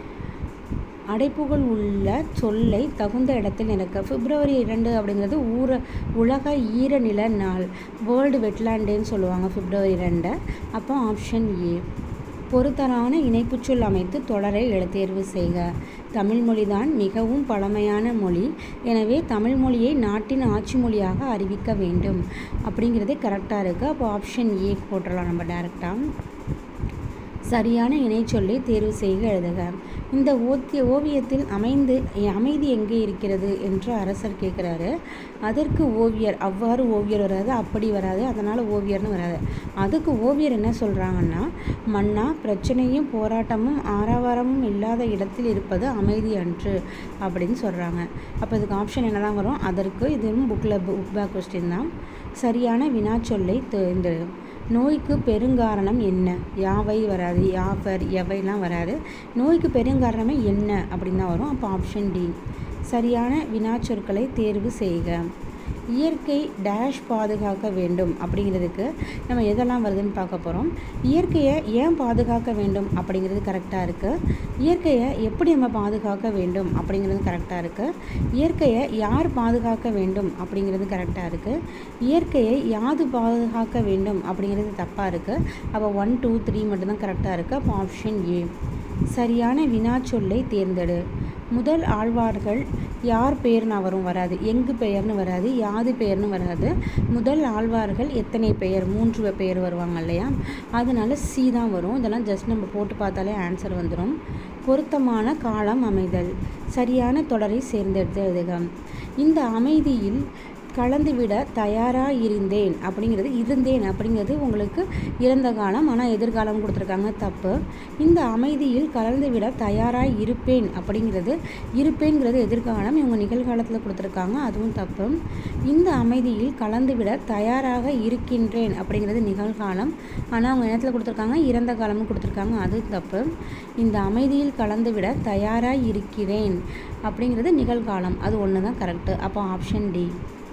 அடைப்புகள் உள்ள சொல்லை தகுந்த இடத்தில் நிற்க பிப்ரவரி இரண்டு அப்படிங்கிறது ஊர உலக ஈரநில நாள் வேர்ல்டு வெட்லாண்டேன்னு சொல்லுவாங்க பிப்ரவரி ரெண்டை அப்போ ஆப்ஷன் ஏ பொறுத்தரான இணைப்புச்சொல் அமைத்து தொடரை எழுத்தேர்வு செய்க தமிழ் மொழிதான் மிகவும் பழமையான மொழி எனவே தமிழ் மொழியை நாட்டின் ஆட்சி மொழியாக அறிவிக்க வேண்டும் அப்படிங்கிறதே கரெக்டாக இருக்குது அப்போ ஆப்ஷன் ஏ போட்டுடலாம் நம்ம டேரெக்டாக சரியான இணைச்சொல்லை தேர்வு செய்க எழுதுக இந்த ஓத்திய ஓவியத்தில் அமைந்து அமைதி எங்கே இருக்கிறது என்று அரசர் கேட்குறாரு அதற்கு ஓவியர் அவ்வாறு ஓவியர் வராது அப்படி வராது அதனால் ஓவியர்னு வராது அதுக்கு ஓவியர் என்ன சொல்கிறாங்கன்னா மன்னா பிரச்சனையும் போராட்டமும் ஆரவாரமும் இல்லாத இடத்தில் இருப்பது அமைதி அன்று அப்படின்னு சொல்கிறாங்க அப்போ இதுக்கு ஆப்ஷன் என்ன தான் வரும் அதற்கு இதுவும் புக்கில் புக் பேக் கொஸ்டின் தான் சரியான வினாச்சொல்லை தேர்ந்தெடு நோய்க்கு பெருங்காரணம் என்ன யாவை வராது யாவர் எவைலாம் வராது நோய்க்கு பெருங்காரணமே என்ன அப்படின்னு தான் வரும் அப்போ ஆப்ஷன் டி சரியான வினாச்சொற்களை தேர்வு செய்க இயற்கை டேஷ் பாதுகாக்க வேண்டும் அப்படிங்கிறதுக்கு நம்ம எதெல்லாம் வருதுன்னு பார்க்க போகிறோம் இயற்கையை ஏன் பாதுகாக்க வேண்டும் அப்படிங்கிறது கரெக்டாக இருக்குது இயற்கையை எப்படி நம்ம பாதுகாக்க வேண்டும் அப்படிங்கிறது கரெக்டாக இருக்குது இயற்கையை யார் பாதுகாக்க வேண்டும் அப்படிங்கிறது கரெக்டாக இருக்குது இயற்கையை யாது பாதுகாக்க வேண்டும் அப்படிங்கிறது தப்பாக இருக்குது அப்போ ஒன் டூ த்ரீ மட்டும்தான் கரெக்டாக இருக்குது அப்போ ஆப்ஷன் ஏ சரியான வினாச்சொல்லை தேர்ந்தெடு முதல் ஆழ்வார்கள் யார் பெயர்னு வரும் வராது எங்கு பெயர்னு வராது யாது பெயர்னு வராது முதல் ஆழ்வார்கள் எத்தனை பெயர் மூன்று பெயர் வருவாங்க இல்லையா அதனால சி தான் வரும் இதெல்லாம் ஜஸ்ட் நம்ம போட்டு பார்த்தாலே ஆன்சர் வந்துடும் பொருத்தமான காலம் அமைதல் சரியான தொடரை சேர்ந்தெடுத்து எழுதுக இந்த அமைதியில் கலந்துவிட தயாராக இருந்தேன் அப்படிங்கிறது இருந்தேன் அப்படிங்கிறது உங்களுக்கு இறந்த காலம் ஆனால் எதிர்காலம் கொடுத்துருக்காங்க தப்பு இந்த அமைதியில் கலந்துவிட தயாராக இருப்பேன் அப்படிங்கிறது இருப்பேங்கிறது எதிர்காலம் இவங்க நிகழ்காலத்தில் கொடுத்துருக்காங்க அதுவும் தப்பு இந்த அமைதியில் கலந்துவிட தயாராக இருக்கின்றேன் அப்படிங்கிறது நிகழ்காலம் ஆனால் அவங்க நேரத்தில் கொடுத்துருக்காங்க இறந்த காலம்னு கொடுத்துருக்காங்க அது தப்பு இந்த அமைதியில் கலந்துவிட தயாராக இருக்கிறேன் அப்படிங்கிறது நிகழ்காலம் அது ஒன்று தான் கரெக்டு அப்போ ஆப்ஷன் டி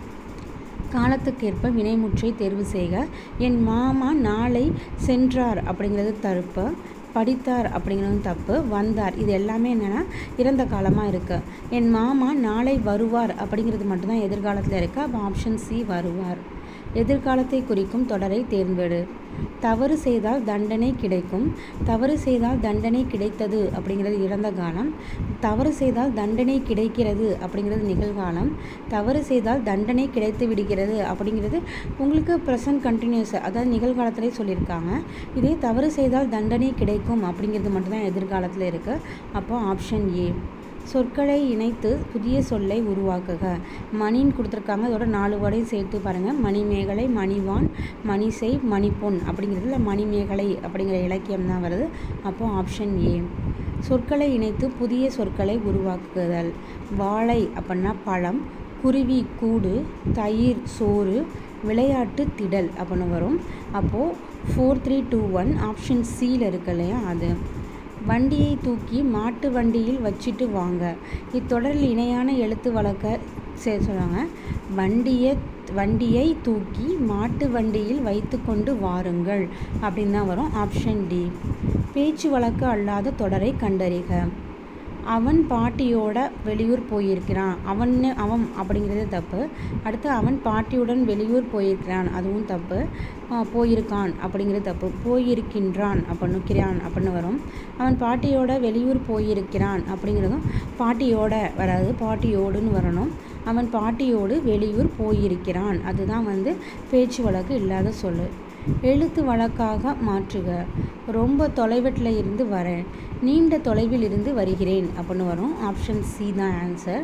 காலத்துக்கேற்ப வினைமுற்றை தேர்வு செய்க என் மாமா நாளை சென்றார் அப்படிங்கிறது தருப்பு படித்தார் அப்படிங்கிறதும் தப்பு வந்தார் இது எல்லாமே என்னென்னா இறந்த காலமாக இருக்குது என் மாமா நாளை வருவார் அப்படிங்கிறது மட்டும்தான் எதிர்காலத்தில் இருக்குது அப்போ ஆப்ஷன் சி வருவார் எதிர்காலத்தை குறிக்கும் தொடரை தேர்ந்தெடு தவறு செய்தால் தண்டனை கிடைக்கும் தவறு செய்தால் தண்டனை கிடைத்தது அப்படிங்கிறது இறந்த காலம் தவறு செய்தால் தண்டனை கிடைக்கிறது அப்படிங்கிறது நிகழ்காலம் தவறு செய்தால் தண்டனை கிடைத்து விடுகிறது அப்படிங்கிறது உங்களுக்கு ப்ரெசன்ட் கண்டினியூஸ் அதாவது நிகழ்காலத்திலே சொல்லியிருக்காங்க இதே தவறு செய்தால் தண்டனை கிடைக்கும் அப்படிங்கிறது மட்டும்தான் எதிர்காலத்தில் இருக்குது அப்போ ஆப்ஷன் ஏ சொற்களை இணைத்து புதிய சொல்லை உருவாக்குக மணின்னு கொடுத்துருக்காங்க அதோட நாலு வடையும் சேர்த்து பாருங்கள் மணிமேகலை மணிவான் மணிசை மணிப்பொன் அப்படிங்கிறதுல மணிமேகலை அப்படிங்கிற இலக்கியம் தான் வருது அப்போ ஆப்ஷன் ஏ சொற்களை இணைத்து புதிய சொற்களை உருவாக்குதல் வாழை அப்படின்னா பழம் குருவி கூடு தயிர் சோறு விளையாட்டு திடல் அப்படின்னு வரும் அப்போது four three two one option சியில் இருக்கு இல்லையா அது வண்டியை தூக்கி மாட்டு வண்டியில் வச்சுட்டு வாங்க இத்தொடரில் இணையான எழுத்து வழக்க சே சொல்கிறாங்க வண்டியை வண்டியை தூக்கி மாட்டு வண்டியில் வைத்து கொண்டு வாருங்கள் அப்படின்னு தான் வரும் ஆப்ஷன் டி பேச்சு வழக்கு அல்லாத தொடரை கண்டறிக அவன் பாட்டியோட வெளியூர் போயிருக்கிறான் அவன் அவன் அப்படிங்கிறது தப்பு அடுத்து அவன் பாட்டியுடன் வெளியூர் போயிருக்கிறான் அதுவும் தப்பு போயிருக்கான் அப்படிங்கிறது தப்பு போயிருக்கின்றான் அப்படின்னு கிரான் அப்படின்னு வரும் அவன் பாட்டியோட வெளியூர் போயிருக்கிறான் அப்படிங்கிறதும் பாட்டியோட வராது பாட்டியோடுன்னு வரணும் அவன் பாட்டியோடு வெளியூர் போயிருக்கிறான் அதுதான் வந்து பேச்சு வழக்கு இல்லாத சொல்லு எழுத்து வழக்காக மாற்றுக ரொம்ப தொலைவட்டில் இருந்து வரேன் நீண்ட தொலைவில் இருந்து வருகிறேன் அப்படின்னு வரும் ஆப்ஷன் சி தான் ஆன்சர்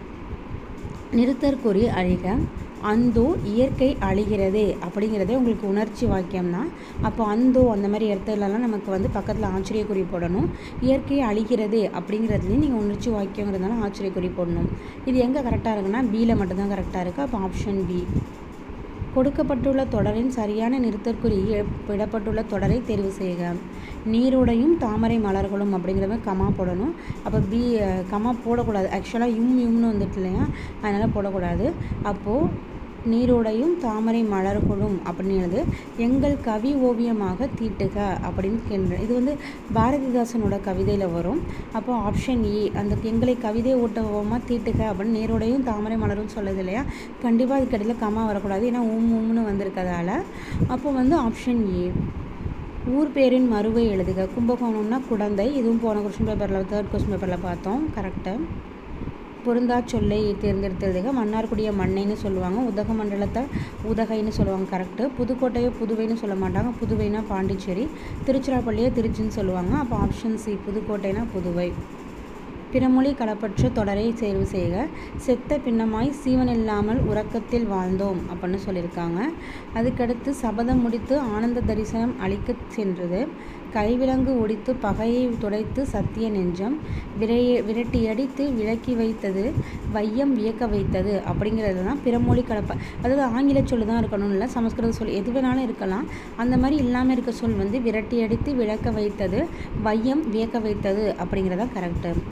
நிறுத்தற்குறி அழிக அந்தோ இயற்கை அழிகிறதே அப்படிங்கிறதே உங்களுக்கு உணர்ச்சி வாக்கியம் தான் அப்போ அந்தோ அந்த மாதிரி இடத்துலலாம் நமக்கு வந்து பக்கத்தில் ஆச்சரியக்குறி போடணும் இயற்கை அழிகிறதே அப்படிங்கிறதுலேயும் நீங்கள் உணர்ச்சி வாக்கியங்கிறதுனால ஆச்சரியக்குறி போடணும் இது எங்கே கரெக்டாக இருக்குன்னா பியில் மட்டும்தான் கரெக்டாக இருக்குது அப்போ ஆப்ஷன் பி கொடுக்கப்பட்டுள்ள தொடரின் சரியான நிறுத்தற்குறி விடப்பட்டுள்ள தொடரை தேர்வு செய்க நீரோடையும் தாமரை மலர்களும் அப்படிங்கிறத கமா போடணும் அப்போ பி கமா போடக்கூடாது ஆக்சுவலாக யும் யும்னு வந்துட்டு இல்லையா அதனால் போடக்கூடாது அப்போது நீரோடையும் தாமரை மலர்களும் அப்படிங்கிறது எங்கள் கவி ஓவியமாக தீட்டுக அப்படின்னு கேள்வி இது வந்து பாரதிதாசனோட கவிதையில் வரும் அப்போ ஆப்ஷன் ஏ அந்த எங்களை கவிதை ஓட்டமாக தீட்டுக அப்படின்னு நீரோடையும் தாமரை மலரும் சொல்லுது இல்லையா கண்டிப்பாக அதுக்கு இடையில கமா வரக்கூடாது ஏன்னா உம் உம்னு வந்திருக்கதால அப்போ வந்து ஆப்ஷன் ஏ ஊர் பேரின் மறுவை எழுதுக கும்பகோணம்னா குடந்தை இதுவும் போன கொஸ்டின் பேப்பரில் தேர்ட் கொஸ்டின் பேப்பரில் பார்த்தோம் கரெக்டாக பொருந்தா சொல்லை தேர்ந்தெடுத்து எழுதுக மன்னார்குடிய மண்ணைன்னு சொல்லுவாங்க உதகமண்டலத்தை உதகைன்னு சொல்லுவாங்க கரெக்டு புதுக்கோட்டையை புதுவைன்னு சொல்ல மாட்டாங்க புதுவைனா பாண்டிச்சேரி திருச்சிராப்பள்ளியை திருச்சின்னு சொல்லுவாங்க அப்போ ஆப்ஷன் சி புதுக்கோட்டைனா புதுவை பிறமொழி களப்பற்ற தொடரை தேர்வு செய்க செத்த பின்னமாய் சீவனில்லாமல் உறக்கத்தில் வாழ்ந்தோம் அப்படின்னு சொல்லியிருக்காங்க அதுக்கடுத்து சபதம் முடித்து ஆனந்த தரிசனம் அளிக்க சென்றது கைவிலங்கு ஒடித்து பகையை துடைத்து சத்திய நெஞ்சம் விரைய விரட்டியடித்து விலக்கி வைத்தது வையம் வியக்க வைத்தது அப்படிங்கிறது தான் பிறமொழி கலப்ப அதாவது ஆங்கில சொல்லு தான் இருக்கணும் இல்லை சமஸ்கிருத சொல் எது வேணாலும் இருக்கலாம் அந்த மாதிரி இல்லாமல் இருக்க சொல் வந்து விரட்டியடித்து விளக்க வைத்தது வையம் வியக்க வைத்தது அப்படிங்கிறதா கரெக்டு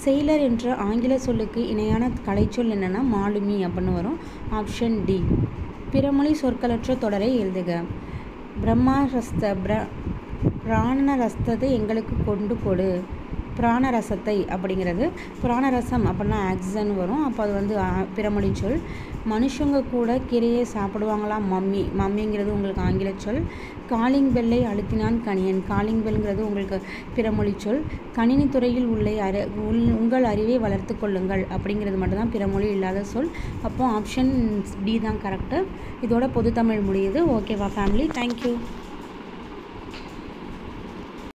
செயலர் என்ற ஆங்கில சொல்லுக்கு இணையான கலைச்சொல் என்னென்னா மாலுமி அப்படின்னு வரும் ஆப்ஷன் டி பிறமொழி சொற்களற்ற தொடரை எழுதுக பிரம்மாரஸ்த பிர பிராணரஸ்தத்தை எங்களுக்கு கொண்டு கொடு பிராணரசத்தை அப்படிங்கிறது பிராணரசம் அப்படின்னா ஆக்சிஜன் வரும் அப்போ அது வந்து பிறமொழி சொல் மனுஷங்க கூட கீரையை சாப்பிடுவாங்களாம் மம்மி மம்மிங்கிறது உங்களுக்கு ஆங்கில சொல் காலிங் பெல்லை அழுத்தினான் கணியன் காலிங் பெல்ங்கிறது உங்களுக்கு பிறமொழி சொல் கணினி துறையில் உள்ள அறி உள் உங்கள் அறிவை வளர்த்து கொள்ளுங்கள் அப்படிங்கிறது மட்டும்தான் பிறமொழி இல்லாத சொல் அப்போ ஆப்ஷன் டி தான் கரெக்டு இதோட பொதுத்தமிழ் முடியுது ஓகேவா ஃபேமிலி தேங்க்யூ